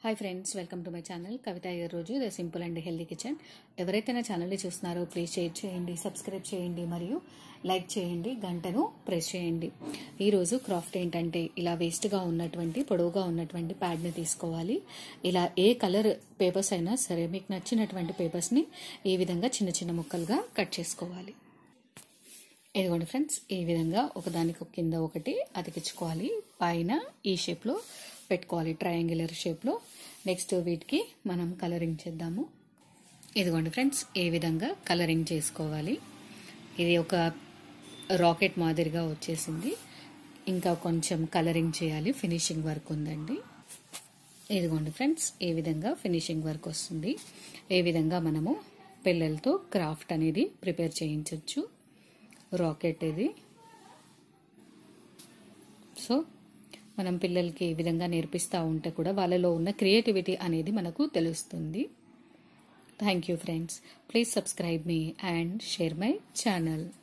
hi friends welcome to my channel Kavitha ఈ రోజు the simple and healthy kitchen ఎవరైతే నా ఛానల్ని చూస్తున్నారో ప్లీజ్ షేర్ చేయండి సబ్స్క్రైబ్ చేయండి మరియు లైక్ చేయండి గంటను ప్రెస్ చేయండి ఈరోజు క్రాఫ్ట్ ఏంటంటే ఇలా వేస్ట్గా ఉన్నటువంటి పొడవుగా ఉన్నటువంటి ప్యాడ్ని తీసుకోవాలి ఇలా ఏ కలర్ పేపర్స్ అయినా సరే మీకు నచ్చినటువంటి పేపర్స్ని ఈ విధంగా చిన్న చిన్న ముక్కలుగా కట్ చేసుకోవాలి ఇదిగోండి ఫ్రెండ్స్ ఈ విధంగా ఒకదానికి కింద ఒకటి అతికించుకోవాలి పైన ఈ షేప్లో పెట్టుకోవాలి ట్రయాంగులర్ షేప్లో నెక్స్ట్ వీటికి మనం కలరింగ్ చేద్దాము ఇదిగోండి ఫ్రెండ్స్ ఈ విధంగా కలరింగ్ చేసుకోవాలి ఇది ఒక రాకెట్ మాదిరిగా వచ్చేసింది ఇంకా కొంచెం కలరింగ్ చేయాలి ఫినిషింగ్ వర్క్ ఉందండి ఇదిగోండి ఫ్రెండ్స్ ఈ విధంగా ఫినిషింగ్ వర్క్ వస్తుంది ఏ విధంగా మనము పిల్లలతో క్రాఫ్ట్ అనేది ప్రిపేర్ చేయించవచ్చు రాకెట్ ఇది సో మనం పిల్లలకి ఈ విధంగా నేర్పిస్తూ ఉంటే కూడా వాళ్ళలో ఉన్న క్రియేటివిటీ అనేది మనకు తెలుస్తుంది thank you friends please subscribe మీ అండ్ షేర్ మై ఛానల్